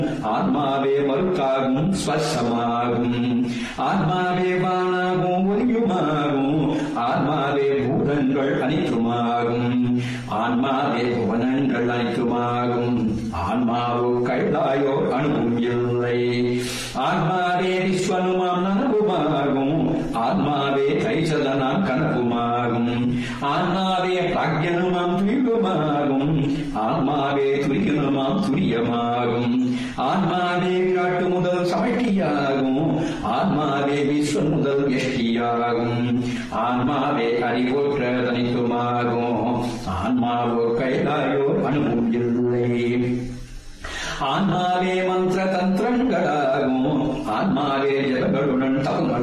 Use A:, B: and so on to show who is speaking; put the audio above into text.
A: ஆன்மாவே மறுக்காகும் ஸ்பர்சமாகும் ஆன்மாவே வானாகும் ஒலியுமாகும் ஆன்மாவே பூதங்கள் அனைத்துமாகும் ஆன்மாவே புவனங்கள் அனைத்துமாகும் ஆன்மாவோ கைலாயோ அணுவும் இல்லை ஆன்மாவே விஸ்வனுமாம் நனவுமாகும் ஆன்மாவே கைசலனாம் கனவுமாகும் ஆன்மாவே பிராக்யனுமாம் துயுகமாகும் ஆன்மாவே துரியனுமாம் துரியமாகும் ஆன்மாவே காட்டு முதல் சமட்டியாகும் ஆன்மாவே விஸ்வன் முதல் எஷ்டியாகும் ஆன்மாவே அறிவோற்ற தனித்துமாகும் ஆன்மாவோ கைலாயோ அனுபவம் இல்லை ஆன்மாவே மந்திர தந்திரங்களாகும் ஆன்மாவே ஜபங்களுடன் தவங்கள்